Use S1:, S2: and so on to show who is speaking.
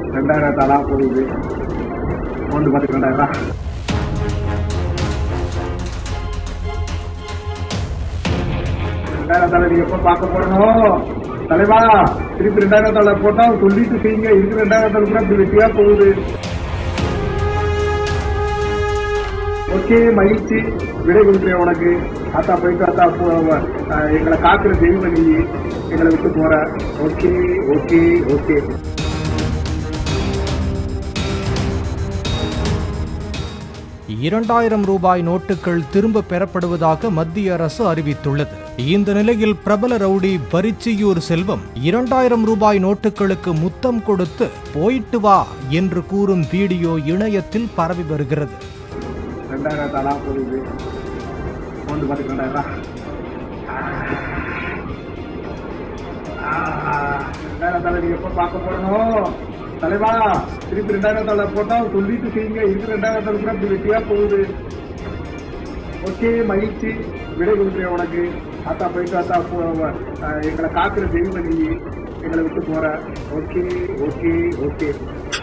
S1: ரெண்டாயிரம் தாளா போகுது ஒன்று பார்த்து ரெண்டாயிரம் ரெண்டாயிரம் தாளை நீங்க எப்போ பார்க்க போறணும் தலைவா திருப்பி ரெண்டாயிரம் தாளை போட்டா சொல்லிட்டு செய்யுங்க இருக்கிற ரெண்டாயிரம் தாளை கூட இப்படி வெட்டியா போகுது ஓகே மகிழ்ச்சி விடை கொடுக்குறேன் உனக்கு அத்தா போயிட்டு அத்தா போ- அஹ் எங்களை காக்குற தெய்வம் நீ எங்களை விட்டு போற ஓகே ஓகே ஓகே
S2: இரண்டாயிரம் ரூபாய் நோட்டுகள் திரும்ப பெறப்படுவதாக மத்திய அரசு அறிவித்துள்ளது இந்த நிலையில் பிரபல ரவுடி பரிச்சியூர் செல்வம் இரண்டாயிரம் ரூபாய் நோட்டுகளுக்கு முத்தம் கொடுத்து போயிட்டு வா என்று கூறும் வீடியோ இணையத்தில் பரவி வருகிறது
S1: ரெண்டாயிரம் தாளா போகுது ஒன்று பார்த்து ரெண்டாயிரம் ரெண்டாயிரம் தாளை நீங்க எப்போ பார்க்க போறணும் தலைவா திருப்பி ரெண்டாயிரம் தாளை போட்டா சொல்லிட்டு செய்யுங்க இருக்கிற ரெண்டாயிரம் தாளை கூட இப்படி வெட்டியா போகுது ஓகே மகிழ்ச்சி விடை கொடுக்குறேன் உனக்கு அத்தா போயிட்டு அத்தா போ- அஹ் எங்களை காக்குற தெய்வம் நீ எங்களை விட்டு போற ஓகே ஓகே ஓகே